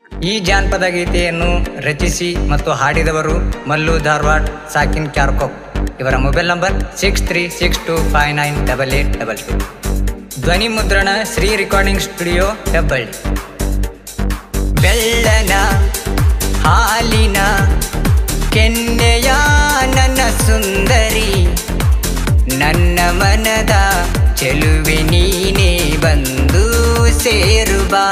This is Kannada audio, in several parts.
ಈ ಜಾನಪದ ಗೀತೆಯನ್ನು ರಚಿಸಿ ಮತ್ತು ಹಾಡಿದವರು ಮಲ್ಲು ಧಾರವಾಡ್ ಸಾಕಿನ್ ಕ್ಯಾರ್ಕೋಕ್ ಇವರ mobile number six three six two five nine double eight double two ಧ್ವನಿ ಮುದ್ರಣ ಶ್ರೀ ರೆಕಾರ್ಡಿಂಗ್ ಸ್ಟುಡಿಯೋ ಹೆಬ್ಬಳ್ಳಿ ಬೆಳ್ಳನ ಹಾಲಿನ ಕೆನ್ನೆಯ ನನ್ನ ಸುಂದರಿ ನನ್ನ ಮನದ ಚೆಲುವೆ ನೀನೇ ಬಂದು ಸೇರು ಬಾ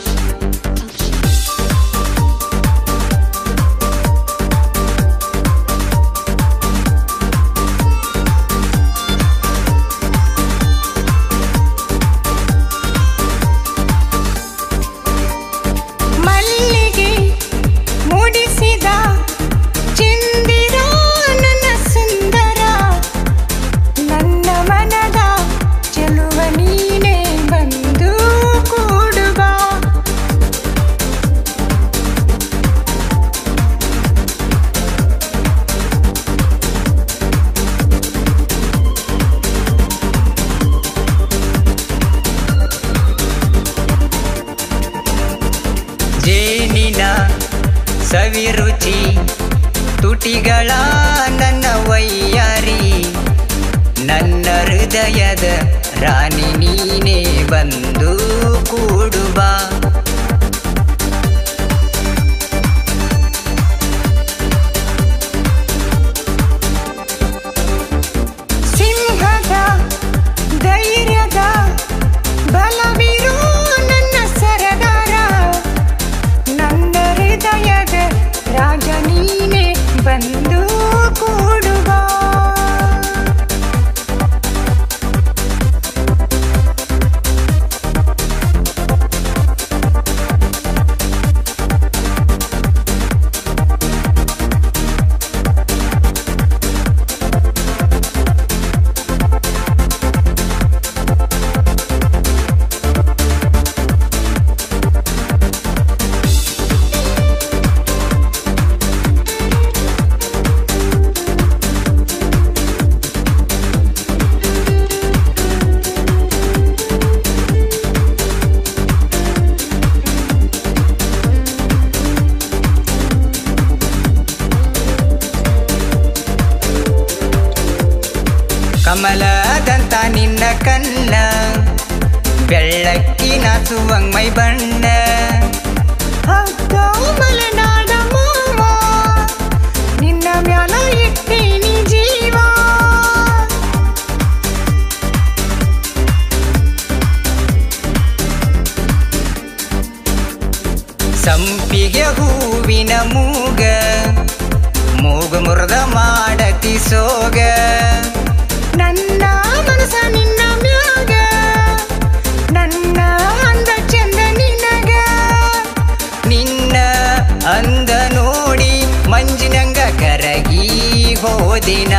ಮಲ್ಲಿಗೆ ಮೂಡಿಸಿದ ಚಂದಿರ ನನ್ನ ಸುಂದರ ನನ್ನ ಮನದ ಚೆಲುವ ನೀನೇ ಬಂದು ಕೂಡುವ ಜೇನಿನ ಸವಿರುಚಿ ತುಟಿಗಳ ನನ್ನ ವೈಯಾರಿ ನನ್ನ ಹೃದಯದ ರಾಣಿ ನೀನೇ ಬಂದು ಕೂಡುವ ಸಿಂಹದ ಧೈರ್ಯದ ಬಲವಿರೋ ನನ್ನ ಸರದಾರ ನನ್ನ ಹೃದಯದ ರಾಜ ನೀನೆ ಬಂದು ಕೂಡುವ ಕಮಲದಂತ ನಿನ್ನ ಕಣ್ಣ ಬೆಳ್ಳಕ್ಕಿನ ಸುವಂಗ್ಮೈ ಬಣ್ಣ ಹಗ್ಗ ಮಲೆನಾಡ ಮಾವ ನಿನ್ನ ಮ್ಯಾಲ ಇಟ್ಟೇನಿ ಜೀವ ಸಂಪಿಗೆ ಹೂವಿನ ಮೂಗ ಮೂಗು ಮುರದ ಮಾಡತಿ ಸೋಗ ನನ್ನ ಮನಸ ನಿನ್ನ ಮ್ಯಾಗ ನನ್ನ ಅಂದ ಚಂದ ನಿನಗ ನಿನ್ನ ಅಂದ ನೋಡಿ ಮಂಜಿನಂಗ ಕರಗಿ ಹೋದಿನ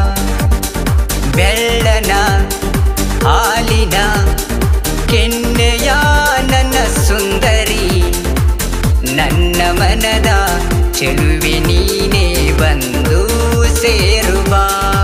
ಬೆಳ್ಳನ ಹಾಲಿನ ಕೆನ್ನೆಯ ನನ್ನ ಸುಂದರಿ ನನ್ನ ಮನದ ಚೆಲುವೆ ನೀನೇ ಬಂದು ಸೇರುವ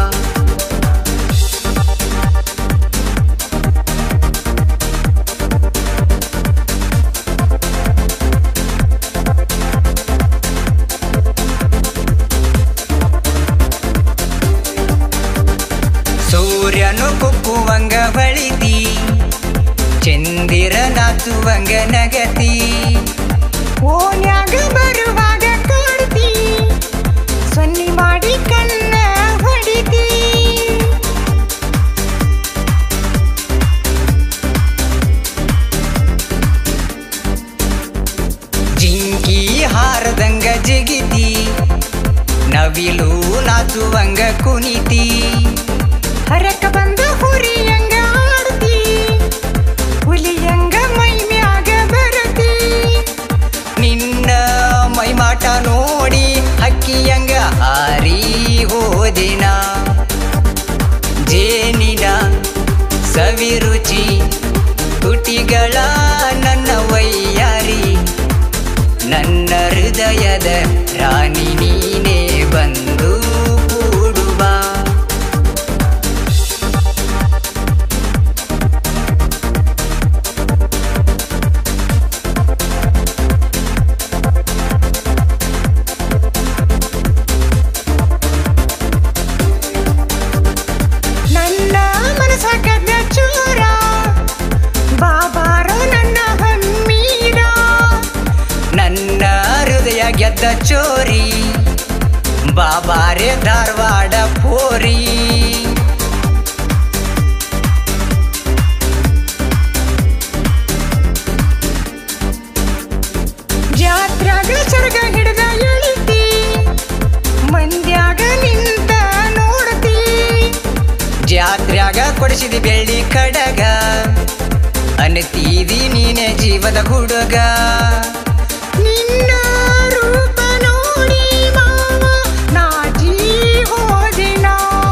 ಸೂರ್ಯನು ಕುಕ್ಕುವಂಗ ಹೊಳಿತಿ ಚಂದಿರ ನಾಚುವಂಗ ನಗತಿ ಓನ್ಯಾಗ ಬರುವಾಗ ಕಾಡ್ತಿ ಸೊನ್ನಿ ಮಾಡಿ ಕಣ್ಣ ಹೊಡಿತಿ ಜಿಂಕಿ ಹಾರದಂಗ ಜಿಗಿತಿ ನವಿಲು ನಾಚುವಂಗ ಕುಣಿತಿ ಹರಕ ಬಂದ ಹುರಿಯಂಗ ಆಡ್ತಿ ಹುಲಿಯಂಗ ಮೈ ಮ್ಯಾಗ ಬರತಿ ನಿನ್ನ ಮೈಮಾಟ ನೋಡಿ ಹಕ್ಕಿಯಂಗ ಹಾರಿ ಹೋದಿನ ಜೇನಿನ ಸವಿರುಚಿ ತುಟಿಗಳ ನನ್ನ ವೈಯಾರಿ ನನ್ನ ಹೃದಯದ ರಾಣಿ ನೀನೇ ಬಂದು ಕೂಡುವ ಚೋರಿ ಬಾಬಾರೆ ಧಾರವಾಡ ಪೋರಿ ಜಾತ್ರಾಗ ಸರ್ಗ ಹಿಡ್ದ ಎಳಿತಿ ಮಂದ್ಯಾಗ ನಿಂತ ನೋಡ್ತಿ ಜಾತ್ರ್ಯಾಗ ಕೊಡಿಸಿದಿ ಬೆಳ್ಳಿ ಕಡಗ ಅನತೀದಿ ನೀನೆ ಜೀವದ ಹುಡುಗ ನಿನ್ನ ರೂಪ ನೋಡಿ ಮಾವ ನಾಚಿ ಹೋದಿನ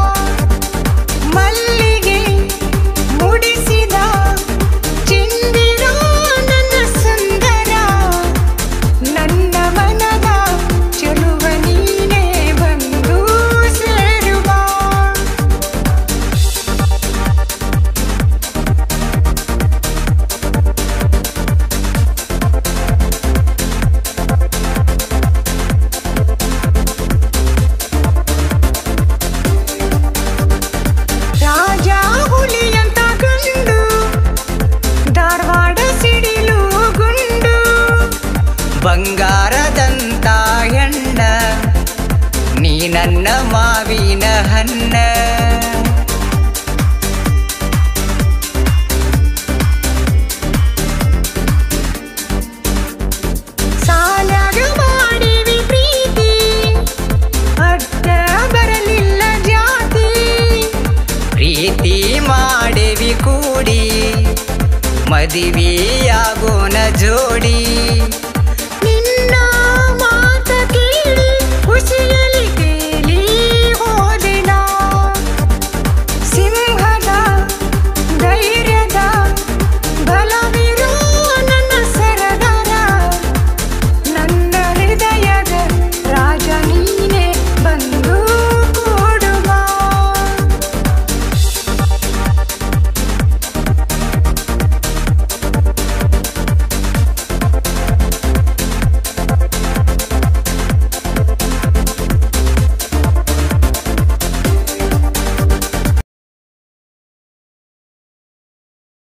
ಮಲ್ಲಿಗೆ ಮುಡಿಸಿದ ಚಿಂದಿರ ನನ್ನ ಸುಂದರ ನನ್ನ ಮನದ ಚೆಲುವ ನೀನೇ ಬಂದು ಸೇರುವ ರಾಜ ಹುಲಿಯಂತ ಗಂಡು ಧಾರವಾಡ ಸಿಡಿಲು ಗುಂಡು ಬಂಗಾರದಂತ ಹೆಣ್ಣ ನೀ ನನ್ನ ಮಾವಿನ ಹಣ್ಣ ಸಾಲಾಗ ಮಾಡಿವಿ ಪ್ರೀತಿ ಅಡ್ಡ ಬರಲಿಲ್ಲ ಜಾತಿ ಪ್ರೀತಿ ಮಾಡೇವಿ ಕೂಡಿ ಮದುವೆಯಾಗೋನ ಜೋಡಿ